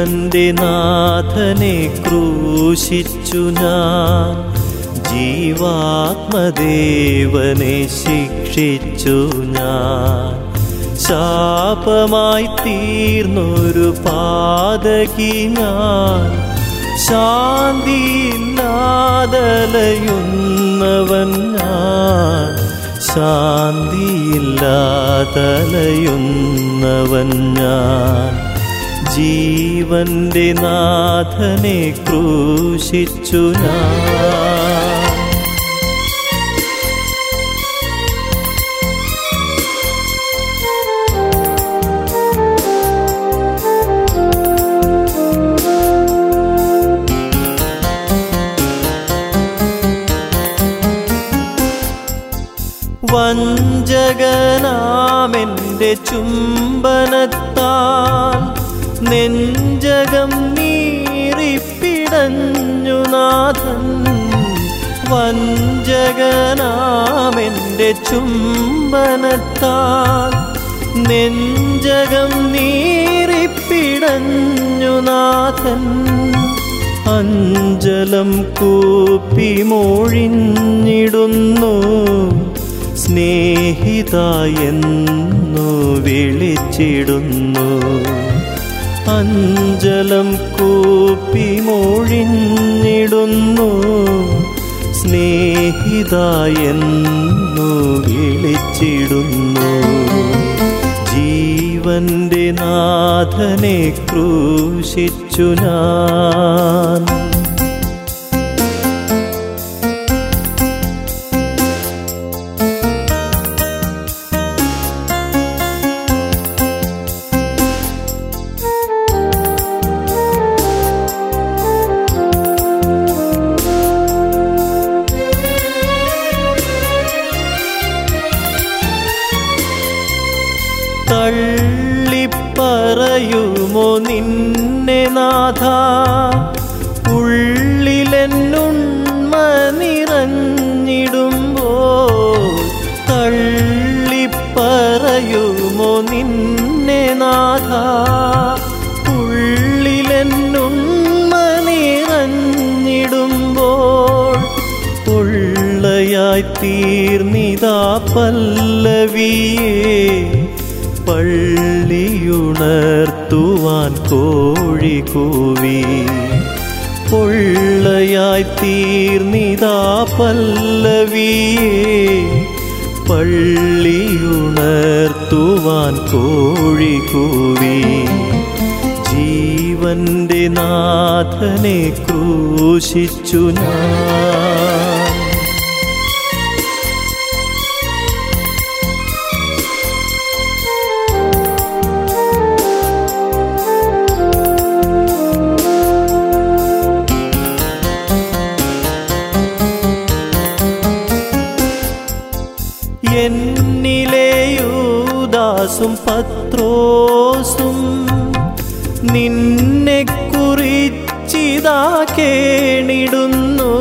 ജീവന്റെ നാഥനെ ക്രൂശിച്ചു ഞാൻ ജീവാത്മദേവനെ ശിക്ഷിച്ചു ഞാൻ ശാപമായി തീർന്നൊരു പാതകി ഞാൻ ശാന്തിയില്ലാതലയുന്നവൻ ഞാൻ ശാന്തിയില്ലാതലയുന്നവൻ ഞാൻ ജീവന്റെ നാഥനെ ക്രൂശിച്ചു ഞാൻ വഞ്ചകനാമെൻ്റെ ചുംബനത്താൽ നെഞ്ചകം നീറിപ്പിടഞ്ഞു നാഥൻ വഞ്ചകനാമെൻ്റെ ചുംബനത്താൽ നെഞ്ചകം നീറിപ്പിടഞ്ഞു നാഥൻ അഞ്ചലം കൂപ്പി മൊഴിഞ്ഞിടുന്നു സ്നേഹിതായെന്നു വിളിച്ചിടുന്നു അഞ്ചലം കൂപ്പി മൊഴിഞ്ഞിടുന്നു സ്നേഹിതായെന്നു വിളിച്ചിടുന്നു ജീവന്റെ നാഥനെ ക്രൂശിച്ചു ഞാൻ തള്ളിപ്പറയുമോ നിന്നെ നാഥ ഉള്ളിലെന്നുണ്മ നിറഞ്ഞിടുമ്പോ തള്ളിപ്പറയുമോ നിന്നെ നാഥ ഉള്ളിലെന്നുണ്മ നിറഞ്ഞിടുമ്പോൾ പൊള്ളയായി തീർന്നിതാ പല്ലവിയേ പള്ളിയുണർത്തുവാൻ കോഴി കൂവി പൊള്ളയായി തീർന്നിതാ പല്ലവിയേ പള്ളിയുണർത്തുവാൻ കോഴി കൂവി ജീവന്റെ നാഥനെ ക്രൂശിച്ചു ഞാൻ എന്നിലെയൂദാസും പത്രോസും നിന്നെ കുറിച്ചിതാ കേണിടുന്നു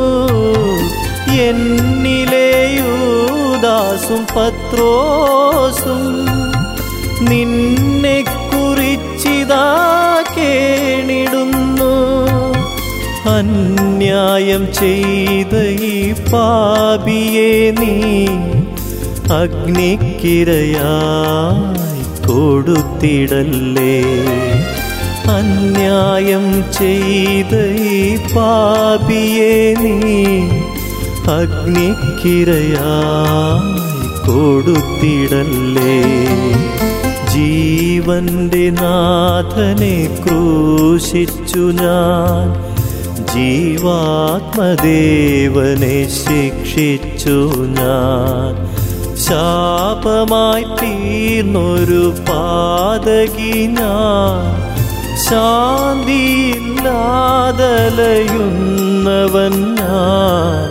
എന്നിലെയൂദാസും പത്രോസും നിന്നെ കുറിച്ചിതാ കേണിടുന്നു അന്യായം ചെയ്ത ഈ പാപിയെ നീ അഗ്നിക്കിരയായി കൊടുത്തിടല്ലേ അന്യായം ചെയ്ത ഈ പാപിയെ നീ അഗ്നിക്കിരയായി കൊടുത്തിടല്ലേ ജീവന്റെ നാഥനെ ക്രൂശിച്ചു ഞാൻ ജീവാത്മദേവനെ ശിക്ഷിച്ചു ഞാൻ ശാപമായി തീർന്നൊരു പാതകി ഞാൻ ശാന്തിയില്ലാതലയുന്നവൻ ഞാൻ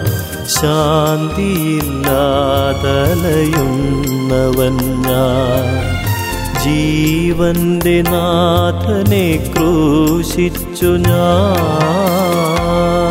ശാന്തിയില്ലാതലയുന്നവൻ ഞാൻ ജീവന്റെ നാഥനെ ക്രൂശിച്ചു ഞാൻ